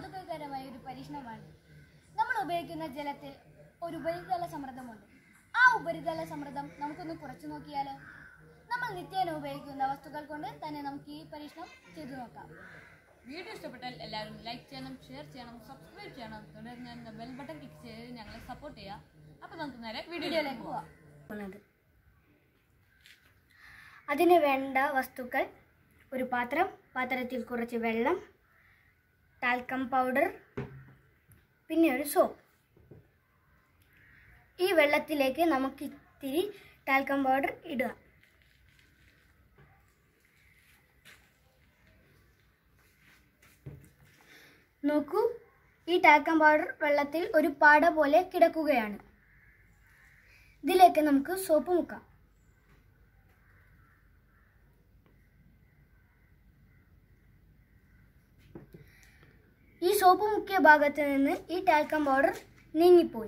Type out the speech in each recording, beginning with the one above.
കൗതുകകരമായ ഒരു പരീക്ഷണമാണ് നമ്മൾ ഉപയോഗിക്കുന്ന ജലത്തിൽ ഒരു ഉപരിതല സമ്മർദ്ദമുണ്ട് ആ ഉപരിതല സമ്മർദ്ദം നമുക്കൊന്ന് കുറച്ചു നോക്കിയാലോ നമ്മൾ നിത്യേന ഉപയോഗിക്കുന്ന വസ്തുക്കൾ കൊണ്ട് തന്നെ നമുക്ക് ഈ പരീക്ഷണം ചെയ്തു നോക്കാം വീഡിയോ ഇഷ്ടപ്പെട്ടാൽ എല്ലാവരും ലൈക്ക് ചെയ്യണം ഷെയർ ചെയ്യണം സബ്സ്ക്രൈബ് ചെയ്യണം തുടർന്ന് ബെൽ ബട്ടൺ ക്ലിക്ക് ചെയ്ത് ഞങ്ങളെ സപ്പോർട്ട് ചെയ്യുക അപ്പോൾ നമുക്ക് നേരെ വീഡിയോയിലേക്ക് വീഡിയോയിലേക്ക് പോവാം പോകുന്നത് അതിന് വേണ്ട വസ്തുക്കൾ ഒരു പാത്രം പാത്രത്തിൽ കുറച്ച് വെള്ളം ടാൽക്കം പൗഡർ പിന്നെ ഒരു സോപ്പ് ഈ വെള്ളത്തിലേക്ക് നമുക്ക് ഇത്തിരി ടാൽക്കം പൗഡർ ഇടുക നോക്കൂ ഈ ടാൽക്കം പൗഡർ വെള്ളത്തിൽ ഒരു പാട പോലെ കിടക്കുകയാണ് ഇതിലേക്ക് നമുക്ക് സോപ്പ് മുക്കാം ഈ സോപ്പ് മുക്കിയ ഭാഗത്ത് നിന്ന് ഈ ടാൽക്കം പൗഡർ നീങ്ങിപ്പോയി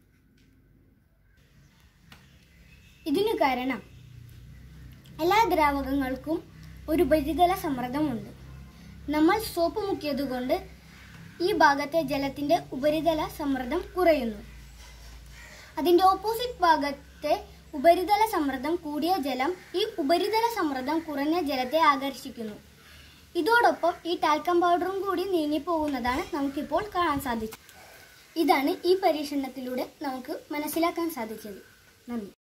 ഇതിനു കാരണം എല്ലാ ദ്രാവകങ്ങൾക്കും ഒരു ഉപരിതല സമ്മർദ്ദമുണ്ട് നമ്മൾ സോപ്പ് മുക്കിയതുകൊണ്ട് ഈ ഭാഗത്തെ ജലത്തിന്റെ ഉപരിതല സമ്മർദ്ദം കുറയുന്നു അതിന്റെ ഓപ്പോസിറ്റ് ഭാഗത്തെ ഉപരിതല സമ്മർദ്ദം കൂടിയ ജലം ഈ ഉപരിതല സമ്മർദ്ദം കുറഞ്ഞ ജലത്തെ ആകർഷിക്കുന്നു ഇതോടൊപ്പം ഈ ടാൽക്കം പൗഡറും കൂടി നീങ്ങിപ്പോകുന്നതാണ് നമുക്കിപ്പോൾ കാണാൻ സാധിച്ചത് ഇതാണ് ഈ പരീക്ഷണത്തിലൂടെ നമുക്ക് മനസ്സിലാക്കാൻ സാധിച്ചത് നന്ദി